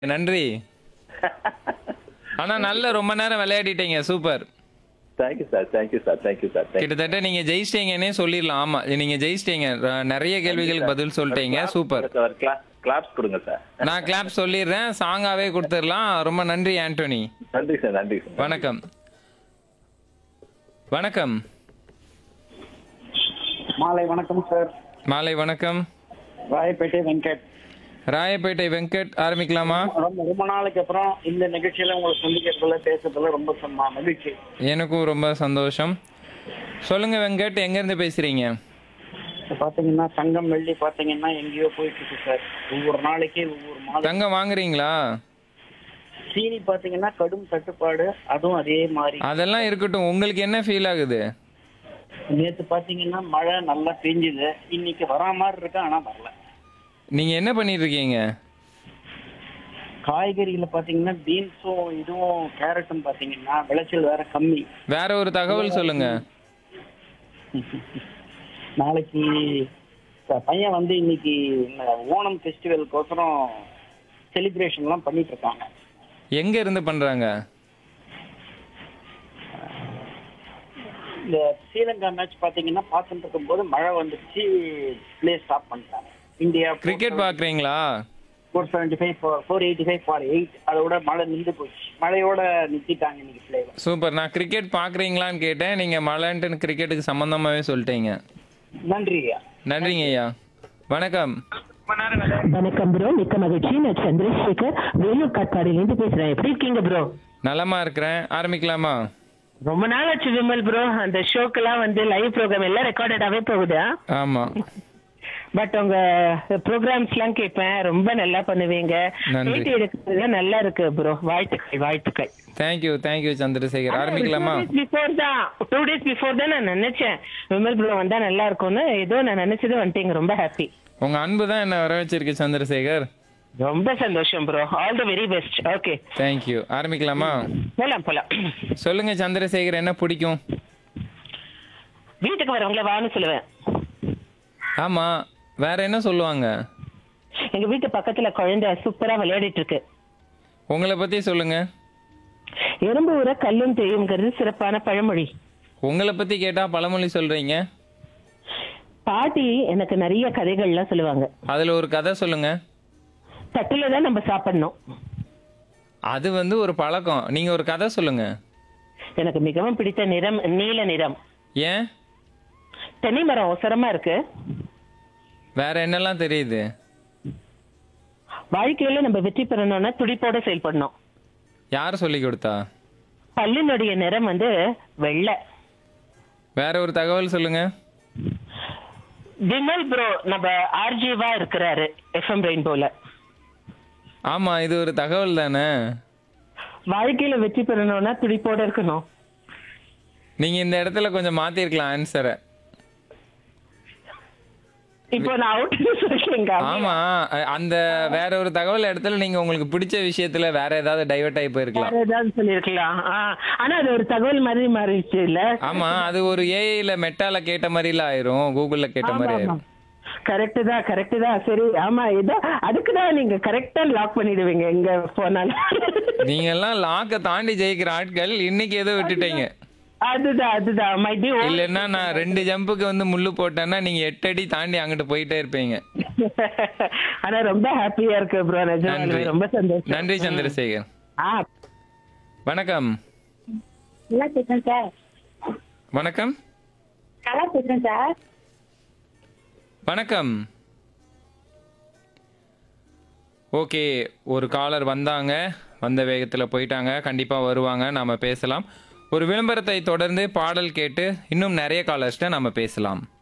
நன்றி ஆனா நல்ல ரொம்ப நேரம் விளையாடிட்டீங்க super thank you sir thank you sir thank you sir thank you கிட்டத்தட்ட நீங்க ஜெயிச்சிட்டீங்கன்னே சொல்லிடலாம் ஆமா நீங்க ஜெயிச்சிட்டீங்க ர- நிறைய கேள்விகளுக்கு பதில் சொல்லிட்டீங்க சூப்பர் சார் கிளாப்ஸ் கொடுங்க சார் நான் கிளாப் சொல்லிடுறேன் சாங்காவே கொடுத்துடலாம் ரொம்ப நன்றி ஆண்டோனி நன்றி சார் நன்றி சார் வணக்கம் வணக்கம் மாலை வணக்கம் சார் மாலை வணக்கம் ராயப்பேட்டை வெங்கட் ராயப்பேட்டை வெங்கட் ஆரம்பிக்கலாமா ரொம்ப ரொம்ப நாளைக்கு அப்புறம் இந்த நிகழ்ச்சியில உங்களை சந்திக்கிறதுல பேசுறதுல ரொம்ப சம்ம மகிழ்ச்சி எனக்கும் ரொம்ப சந்தோஷம் சொல்லுங்க வெங்கட் எங்க இருந்து பேசுறீங்க இப்ப பாத்தீங்கன்னா தங்கம் வெள்ளி பாத்தீங்கன்னா எங்கேயோ போயிட்டு இருக்கு சார் ஒவ்வொரு நாளைக்கு ஒவ்வொரு மாதம் தங்கம் வாங்குறீங்களா சீனி பாத்தீங்கன்னா கடும் தட்டுப்பாடு அதுவும் அதே மாதிரி அதெல்லாம் இருக்கட்டும் உங்களுக்கு என்ன ஃபீல் ஆகுது நேத்து பாத்தீங்கன்னா மழை நல்லா பெஞ்சுது இன்னைக்கு வரா மாதிரி இருக்கு ஆனா வரல நீங்க என்ன பண்ணிட்டு இருக்கீங்க காய்கறிகளை பாத்தீங்கன்னா பீன்ஸும் இதுவும் கேரட்டும் பாத்தீங்கன்னா விளைச்சல் வேற கம்மி வேற ஒரு தகவல் சொல்லுங்க நாளைக்கு ப- பையன் வந்து இன்னைக்கு இந்த ஓணம் ஃபெஸ்டிவலுக்கோசரம் செலிப்ரேஷன்லாம் பண்ணிட்டு இருக்காங்க எங்க இருந்து பண்றாங்க இந்த ஸ்ரீலங்கா மேட்ச் பாத்தீங்கன்னா பார்த்துட்டு இருக்கும்போது மழை வந்துச்சு பிளே ஸ்டாப் பண்ணிட்டாங்க இந்தியா கிரிக்கெட் பாக்குறீங்களா four seventy five four eighty five for eight அதோட மழை நின்று போச்சு மழையோட நிறுத்திட்டாங்க இன்னைக்கு பிளே சூப்பர் நான் கிரிக்கெட் பாக்குறீங்களான்னு கேட்டேன் நீங்க மழைன்ட்டு கிரிக்கெட்டுக்கு சம்பந்தமாவே சொல்லிட்டீங்க நன்றி ஐயா நன்றிங்க ஐயா வணக்கம் வணக்கம் ப்ரோ மிக்க மகிழ்ச்சி நான் சந்திரசேகர் வேலூர் காட்பாடியிலேருந்து பேசுறேன் எப்படி இருக்கீங்க ப்ரோ நலமா இருக்கிறேன் ஆரம்பிக்கலாமா ரொம்ப நாள் ஆச்சு விமல் ப்ரோ அந்த ஷோக்கெல்லாம் வந்து லைவ் ப்ரோக்ராம் எல்லாம் ரெக்கார்டடாவே போகுதா ஆமா பட் உங்க ப்ரோக்ராம்ஸ் எல்லாம் கேட்பேன் ரொம்ப நல்லா பண்ணுவீங்க நன்றி. பேட்டி எடுக்கிறது நல்லா இருக்கு ப்ரோ வாழ்த்துக்கள் வாழ்த்துக்கள் தேங்க்யூ தேங்க்யூ சந்திரசேகர் ஆரம்பிக்கலாமா பிஃபோர் தான் டூ டேஸ் பிஃபோர் தான் நான் நினைச்சேன் விமல் ப்ரோ வந்தா நல்லா இருக்கும்னு ஏதோ நான் நினைச்சது வந்துட்டீங்க ரொம்ப ஹாப்பி உங்க அன்பு தான் என்ன வர வச்சிருக்கு சந்திரசேகர் ரொம்ப சந்தோஷம் bro all the very best okay thank you ஆரம்பிக்கலாமா போலாம் போலாம் சொல்லுங்க சந்திரசேகர் என்ன பிடிக்கும் வீட்டுக்கு வரவங்கள வான்னு சொல்லுவேன் ஆமா வேற என்ன சொல்லுவாங்க எங்க வீட்டு பக்கத்துல குழந்தை சூப்பரா விளையாடிட்டு இருக்கு உங்களை பத்தி சொல்லுங்க எறும்பு ஊற கல்லும் தெரியுங்கிறது சிறப்பான பழமொழி உங்களை பத்தி கேட்டா பழமொழி சொல்றீங்க பாட்டி எனக்கு நிறைய கதைகள்லாம் சொல்லுவாங்க அதுல ஒரு கதை சொல்லுங்க தட்டுல தான் நம்ம சாப்பிடணும் அது வந்து ஒரு பழக்கம் நீங்க ஒரு கதை சொல்லுங்க எனக்கு மிகவும் பிடித்த நிறம் நீல நிறம் ஏன் தென்னை மரம் அவசரமா இருக்கு வேற என்னெல்லாம் தெரியுது வாழ்க்கையில நம்ம வெற்றி பெறணும்னா துடிப்போட செயல்படணும் யார் சொல்லி கொடுத்தா பல்லினுடைய நிறம் வந்து வெள்ளை வேற ஒரு தகவல் சொல்லுங்க விமல் ப்ரோ நம்ம ஆர்ஜிவா இருக்கிறாரு எஃப்எம் ரெயின்போல ஆமா இது ஒரு தகவல் தானே வாழ்க்கையில வெற்றி பெறணும்னா துடிப்போட இருக்கணும் நீங்க இந்த இடத்துல கொஞ்சம் மாத்திருக்கலாம் ஆன்சரை இப்போ நான் அவுட் சொல்றேங்க ஆமா அ- அந்த வேற ஒரு தகவல் இடத்துல நீங்க உங்களுக்கு பிடிச்ச விஷயத்துல வேற ஏதாவது டைவர்ட் ஆகி போயிருக்கலாம் வேற ஏதாவது சொல்லிருக்கலாம் ஆனா அது ஒரு தகவல் மாதிரி மாறிடுச்சு இல்ல ஆமா அது ஒரு ஏஐல மெட்டால கேட்ட மாதிரில ஆயிரும் கூகுள்ல கேட்ட மாதிரி ஆயிரும் கரெக்ட் தான் கரெக்ட் தான் சரி ஆமா ஏதோ அதுக்கு தான் நீங்க கரெக்டா லாக் பண்ணிடுவீங்க எங்க போனாலும் நீங்க எல்லாம் லாக்க தாண்டி ஜெயிக்கிற ஆட்கள் இன்னைக்கு ஏதோ விட்டுட்டீங்க அதுதான் அதுதான் மை டி இல்லைன்னா நான் ரெண்டு ஜம்புக்கு வந்து முள்ளு போட்டேன்னா நீங்க எட்டு அடி தாண்டி அங்கிட்டு போயிட்டே இருப்பீங்க ஆனா ரொம்ப ஹாப்பியா இருக்கு ப்ரோ நன்றி நிஜமாலுமே ரொம்ப சந்தோஷம் நன்றி சந்திரசேகர் ஆ வணக்கம் நல்லா பேசுறேன் சார் வணக்கம் நல்லா பேசுறேன் சார் வணக்கம் ஓகே ஒரு காலர் வந்தாங்க வந்த வேகத்தில் போயிட்டாங்க கண்டிப்பாக வருவாங்க நாம பேசலாம் ஒரு விளம்பரத்தை தொடர்ந்து பாடல் கேட்டு இன்னும் நிறைய காலர்ஸ்ட்ட நாம பேசலாம்